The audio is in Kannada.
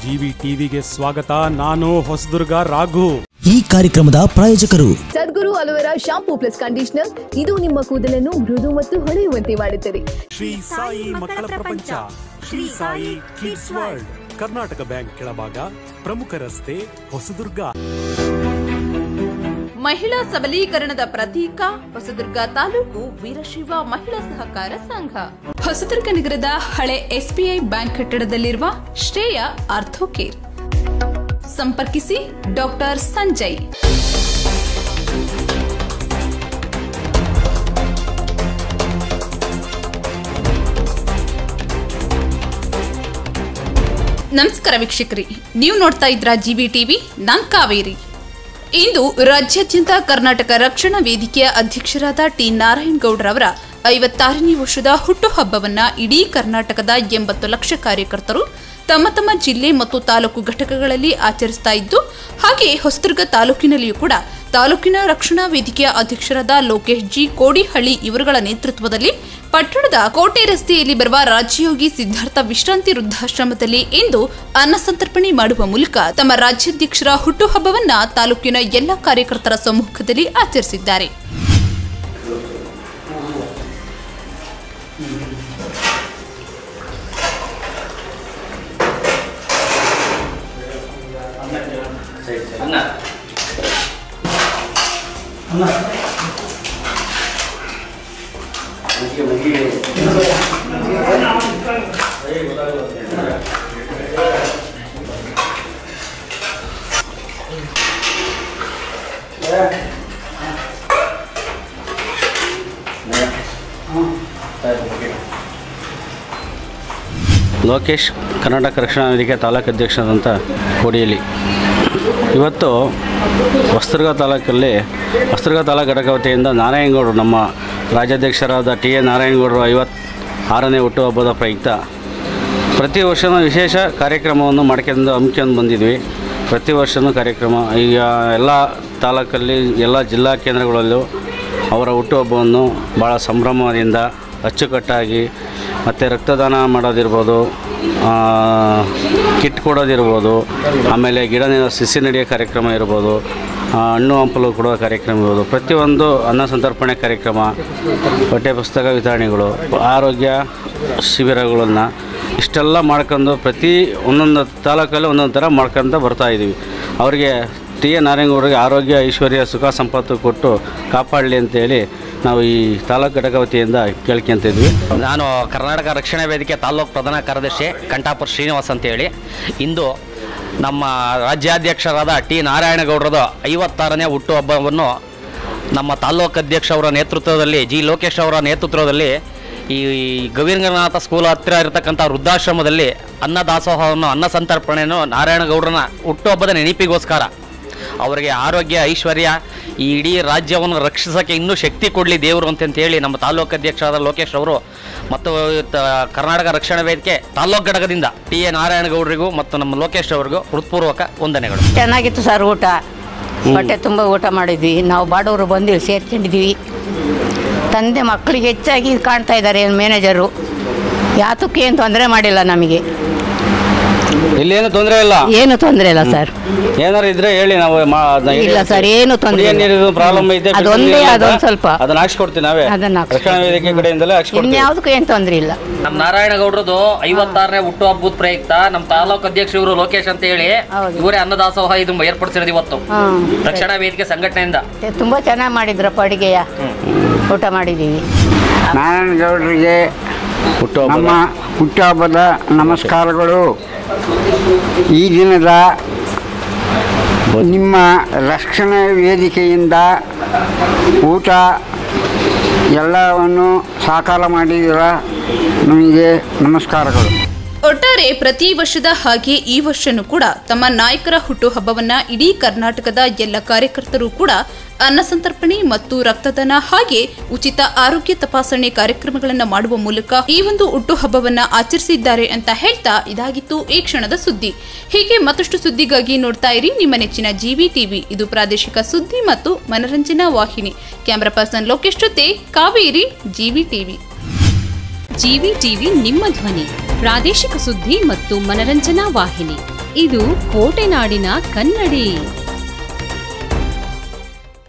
ಜಿವಿ ಟಿವಿಗೆ ಸ್ವಾಗತ ನಾನು ಹೊಸದುರ್ಗ ರಾಘು ಈ ಕಾರ್ಯಕ್ರಮದ ಪ್ರಾಯೋಜಕರು Sadguru aloe vera shampoo plus conditioner ಇದು ನಿಮ್ಮ ಕೂದಲನ್ನು ಮೃದು ಮತ್ತು ಹೊಳೆಯುವಂತೆ ಮಾಡುತ್ತದೆ ಶ್ರೀ ಸಾಯಿ ಮಕ್ಕಳ ಪ್ರಪಂಚ Shri Sai kids world Karnataka bank ಕೆಳಭಾಗ ಪ್ರಮುಖ ರಸ್ತೆ ಹೊಸದುರ್ಗ ಮಹಿಳಾ ಸಬಲೀಕರಣದ ಪ್ರತೀಕ ಹೊಸದುರ್ಗ ತಾಲೂಕು ವೀರಶೈವ ಮಹಿಳಾ ಸಹಕಾರ ಸಂಘ ಹೊಸದುರ್ಗ ನಗರದ ಹಳೆ ಎಸ್ಬಿಐ ಬ್ಯಾಂಕ್ ಕಟ್ಟಡದಲ್ಲಿರುವ ಶ್ರೇಯ ಆರ್ಥೋಕೇರ್ ಸಂಪರ್ಕಿಸಿ ಡಾಕ್ಟರ್ ಸಂಜಯ್ ನಮಸ್ಕಾರ ವೀಕ್ಷಕರಿ ನೀವು ನೋಡ್ತಾ ಇದ್ರ ಜಿಬಿ ಟಿವಿ ನಾನ್ ಕಾವೇರಿ ಇಂದು ರಾಜ್ಯಾದ್ಯಂತ ಕರ್ನಾಟಕ ರಕ್ಷಣಾ ವೇದಿಕೆಯ ಅಧ್ಯಕ್ಷರಾದ ಟಿ ನಾರಾಯಣಗೌಡರವರ ಐವತ್ತಾರನೇ ವರ್ಷದ ಹುಟ್ಟುಹಬ್ಬವನ್ನ ಇಡೀ ಕರ್ನಾಟಕದ ಎಂಬತ್ತು ಲಕ್ಷ ಕಾರ್ಯಕರ್ತರು ತಮ್ಮ ತಮ್ಮ ಜಿಲ್ಲೆ ಮತ್ತು ತಾಲೂಕು ಘಟಕಗಳಲ್ಲಿ ಆಚರಿಸ್ತಾ ಇದ್ದು ಹಾಗೆ ಹೊಸದುರ್ಗ ತಾಲೂಕಿನಲ್ಲಿಯೂ ಕೂಡ ತಾಲೂಕಿನ ರಕ್ಷಣಾ ವೇದಿಕೆಯ ಅಧ್ಯಕ್ಷರಾದ ಲೋಕೇಶ್ ಜಿ ಕೋಡಿಹಳ್ಳಿ ಇವರುಗಳ ನೇತೃತ್ವದಲ್ಲಿ ಪಟ್ಟಣದ ಕೋಟೆ ರಸ್ತೆಯಲ್ಲಿ ಬರುವ ರಾಜ್ಯಯೋಗಿ ಸಿದ್ಧಾರ್ಥ ವಿಶ್ರಾಂತಿ ವೃದ್ಧಾಶ್ರಮದಲ್ಲಿ ಇಂದು ಅನ್ನ ಸಂತರ್ಪಣೆ ಮಾಡುವ ಮೂಲಕ ತಮ್ಮ ರಾಜ್ಯಾಧ್ಯಕ್ಷರ ಹುಟ್ಟುಹಬ್ಬವನ್ನ ತಾಲೂಕಿನ ಎಲ್ಲ ಕಾರ್ಯಕರ್ತರ ಸಮ್ಮುಖದಲ್ಲಿ ಆಚರಿಸಿದ್ದಾರೆ ಲೋಕೇಶ್ ಕರ್ನಾಟಕ ರಕ್ಷಣಾ ವೇದಿಕೆ ತಾಲೂಕು ಅಧ್ಯಕ್ಷರಾದಂಥ ಕೋಡಿಯಲ್ಲಿ ಇವತ್ತು ಹೊಸದುರ್ಗ ತಾಲೂಕಲ್ಲಿ ಹೊಸದುರ್ಗ ತಾಲೂಕು ಘಟಕ ವತಿಯಿಂದ ನಾರಾಯಣಗೌಡರು ನಮ್ಮ ರಾಜ್ಯಾಧ್ಯಕ್ಷರಾದ ಟಿ ಎ ನಾರಾಯಣಗೌಡರು ಐವತ್ತು ಆರನೇ ಹುಟ್ಟುಹಬ್ಬದ ಪ್ರಯುಕ್ತ ಪ್ರತಿ ವರ್ಷವೂ ವಿಶೇಷ ಕಾರ್ಯಕ್ರಮವನ್ನು ಮಾಡ್ಕೊಂಡು ಹಮ್ಮಿಕೊಂಡು ಬಂದಿದ್ವಿ ಪ್ರತಿ ವರ್ಷವೂ ಕಾರ್ಯಕ್ರಮ ಈಗ ಎಲ್ಲ ತಾಲೂಕಲ್ಲಿ ಎಲ್ಲ ಜಿಲ್ಲಾ ಕೇಂದ್ರಗಳಲ್ಲೂ ಅವರ ಹುಟ್ಟುಹಬ್ಬವನ್ನು ಭಾಳ ಸಂಭ್ರಮದಿಂದ ಅಚ್ಚುಕಟ್ಟಾಗಿ ಮತ್ತು ರಕ್ತದಾನ ಮಾಡೋದಿರ್ಬೋದು ಆ, ಕಿಟ್ ಕೊಡೋದಿರ್ಬೋದು ಆಮೇಲೆ ಗಿಡ ನೆ- ಸಸಿ ನಡೆಯೋ ಕಾರ್ಯಕ್ರಮ ಇರ್ಬೋದು ಆ, ಹಣ್ಣು ಹಂಪಲು ಕೊಡೋ ಕಾರ್ಯಕ್ರಮ ಇರ್ಬೋದು ಪ್ರತಿಯೊಂದು ಅನ್ನ ಸಂತರ್ಪಣೆ ಕಾರ್ಯಕ್ರಮ ಪಠ್ಯ ಪುಸ್ತಕ ವಿತರಣೆಗಳು ಆರೋಗ್ಯ ಶಿಬಿರಗಳನ್ನು ಇಷ್ಟೆಲ್ಲ ಮಾಡ್ಕೊಂಡು ಪ್ರತಿ ಒಂದೊಂದು ತಾಲೂಕಲ್ಲಿ ಒಂದೊಂದು ಥರ ಮಾಡ್ಕೊತ ಬರ್ತಾ ಇದ್ದೀವಿ ಅವರಿಗೆ ಟಿ ಎ ನಾರಾಯಣಗೌಡರಿಗೆ ಆರೋಗ್ಯ ಐಶ್ವರ್ಯ ಸುಖ ಸಂಪತ್ತು ಕೊಟ್ಟು ಕಾಪಾಡಲಿ ಅಂತೇಳಿ ನಾವು ಈ ತಾಲೂಕು ಘಟಕ ವತಿಯಿಂದ ಕೇಳ್ಕೊಂತಿದ್ವಿ ನಾನು ಕರ್ನಾಟಕ ರಕ್ಷಣಾ ವೇದಿಕೆ ತಾಲ್ಲೂಕು ಪ್ರಧಾನ ಕಾರ್ಯದರ್ಶಿ ಕಂಠಾಪುರ ಶ್ರೀನಿವಾಸ್ ಅಂತೇಳಿ ಇಂದು ನಮ್ಮ ರಾಜ್ಯಾಧ್ಯಕ್ಷರಾದ ಟಿ ನಾರಾಯಣಗೌಡರದ ಐವತ್ತಾರನೇ ಹುಟ್ಟುಹಬ್ಬವನ್ನು ನಮ್ಮ ತಾಲ್ಲೂಕು ಅಧ್ಯಕ್ಷ ಅವರ ನೇತೃತ್ವದಲ್ಲಿ ಜಿ ಲೋಕೇಶ್ ಅವರ ನೇತೃತ್ವದಲ್ಲಿ ಈ ಗವೀಂದ್ರನಾಥ ಸ್ಕೂಲ್ ಹತ್ತಿರ ಇರತಕ್ಕಂಥ ವೃದ್ಧಾಶ್ರಮದಲ್ಲಿ ಅನ್ನ ದಾಸೋಹವನ್ನು ಅನ್ನ ಸಂತರ್ಪಣೆಯನ್ನು ನಾರಾಯಣಗೌಡರನ ಹುಟ್ಟುಹಬ್ಬದ ನೆನಪಿಗೋಸ್ಕರ ಅವರಿಗೆ ಆರೋಗ್ಯ ಐಶ್ವರ್ಯ ಈ ಇಡೀ ರಾಜ್ಯವನ್ನು ರಕ್ಷಿಸೋಕ್ಕೆ ಇನ್ನೂ ಶಕ್ತಿ ಕೊಡಲಿ ದೇವರು ಅಂತಂತೇಳಿ ನಮ್ಮ ತಾಲೂಕು ಅಧ್ಯಕ್ಷರಾದ ಲೋಕೇಶ್ ಅವರು ಮತ್ತು ತ- ಕರ್ನಾಟಕ ರಕ್ಷಣಾ ವೇದಿಕೆ ತಾಲ್ಲೂಕು ಘಟಕದಿಂದ ಟಿ ಎ ನಾರಾಯಣಗೌಡರಿಗೂ ಮತ್ತು ನಮ್ಮ ಲೋಕೇಶ್ ಅವರಿಗೂ ಹೃತ್ಪೂರ್ವಕ ವಂದನೆಗಳು ಚೆನ್ನಾಗಿತ್ತು ಸರ್ ಊಟ ಹೊಟ್ಟೆ ತುಂಬ ಊಟ ಮಾಡಿದ್ವಿ ನಾವು ಬಾಡವರು ಬಂದು ಇಲ್ಲಿ ಸೇರ್ಕೊಂಡಿದ್ವಿ ತಂದೆ ಮಕ್ಕಳಿಗೆ ಹೆಚ್ಚಾಗಿ ಕಾಣ್ತಾ ಇದ್ದಾರೆ ಮ್ಯಾನೇಜರು ಯಾತಕ್ಕೆ ಏನು ತೊಂದರೆ ಮಾಡಿಲ್ಲ ನಮಗೆ ಇಲ್ಲೇನು ತೊಂದರೆ ಇಲ್ಲ ಏನು ತೊಂದರೆ ಇಲ್ಲ ಸರ್ ಏನಾರು ಇದ್ರೆ ಹೇಳಿ ನಾವು ಮಾ- ಅದ್ನ ಹೇಳಿ ಇಲ್ಲ ಸರ್, ಏನು ತೊಂದ್ರೆ ಕುಡಿಯೋ ಇಲ್ಲ. ನೀರಿನ ಪ್ರಾಬ್ಲಮ್ ಐತೆ ಅದೊಂದೇ ಬಿಸಿಲು ಅದೊಂದು ಇಲ್ಲ. ಸ್ವಲ್ಪ. ಅದನ್ನ ಹಾಕ್ಸ್ಕೊಡ್ತೀವಿ ನಾವೇ ಅದನ್ನ ಹಾಕ್ಸ್ಕೊಡ್ತೀವಿ. ರಕ್ಷಣಾ ವೇದಿಕೆ ಕಡೆಯಿಂದಲೇ ಹಾಕ್ಸ್ಕೊಡ್ತೀವಿ ಇನ್ಯಾವುದಕ್ಕೂ ಏನು ತೊಂದರೆ ಇಲ್ಲ ನಮ್ಮ ನಾರಾಯಣಗೌಡರದು ಐವತ್ತಾರನೇ ಹುಟ್ಟು ಹಬ್ಬದ ಪ್ರಯುಕ್ತ ನಮ್ಮ ತಾಲೂಕು ಅಧ್ಯಕ್ಷ ಇವರು ಲೋಕೇಶ್ ಅಂತ ಹೇಳಿ ಹೌದು. ಇವರೇ ಅನ್ನದಾಸೋಹ ಇದು ಏರ್ಪಡಿಸಿರೋದು ಇವತ್ತು ಹಾಂ ರಕ್ಷಣಾ ವೇದಿಕೆ ಸಂಘಟನೆಯಿಂದ ತುಂಬ ಚೆನ್ನಾಗಿ ಮಾಡಿದ್ರಪ್ಪ ಅಡುಗೆಯ ಊಟ ಮಾಡಿದ್ದೀವಿ ನಾರಾಯಣಗೌಡರಿಗೆ ಹುಟ್ಟುಹಬ್ಬದ ನಮ್ಮ ಹುಟ್ಟುಹಬ್ಬದ ನಮಸ್ಕಾರಗಳು ಈ ದಿನದ ನಿಮ್ಮ ರಕ್ಷಣಾ ವೇದಿಕೆಯಿಂದ ಊಟ ಎಲ್ಲವನ್ನು ಸಾಕಾರ ಮಾಡಿದ್ದೀರ ನಮಗೆ ನಮಸ್ಕಾರಗಳು ಒಟ್ಟಾರೆ ಪ್ರತಿ ವರ್ಷದ ಹಾಗೆ ಈ ವರ್ಷನೂ ಕೂಡ ತಮ್ಮ ನಾಯಕರ ಹುಟ್ಟುಹಬ್ಬವನ್ನ ಇಡೀ ಕರ್ನಾಟಕದ ಎಲ್ಲ ಕಾರ್ಯಕರ್ತರು ಕೂಡ ಅನ್ನ ಸಂತರ್ಪಣೆ ಮತ್ತು ರಕ್ತದಾನ ಹಾಗೆ ಉಚಿತ ಆರೋಗ್ಯ ತಪಾಸಣೆ ಕಾರ್ಯಕ್ರಮಗಳನ್ನು ಮಾಡುವ ಮೂಲಕ ಈ ಒಂದು ಹುಟ್ಟುಹಬ್ಬವನ್ನ ಆಚರಿಸಿದ್ದಾರೆ ಅಂತ ಹೇಳ್ತಾ ಇದಾಗಿತ್ತು ಈ ಕ್ಷಣದ ಸುದ್ದಿ ಹೀಗೆ ಮತ್ತಷ್ಟು ಸುದ್ದಿಗಾಗಿ ನೋಡ್ತಾ ಇರಿ ನಿಮ್ಮ ನೆಚ್ಚಿನ ಜಿವಿ ಟಿವಿ ಇದು ಪ್ರಾದೇಶಿಕ ಸುದ್ದಿ ಮತ್ತು ಮನರಂಜನಾ ವಾಹಿನಿ ಕ್ಯಾಮರಾ ಪರ್ಸನ್ ಲೋಕೇಶ್ ಜೊತೆ Kaveri GV TV GV TV ನಿಮ್ಮ ಧ್ವನಿ ಪ್ರಾದೇಶಿಕ ಸುದ್ದಿ ಮತ್ತು ಮನರಂಜನಾ ವಾಹಿನಿ ಇದು ಕೋಟೆನಾಡಿನ ಕನ್ನಡಿ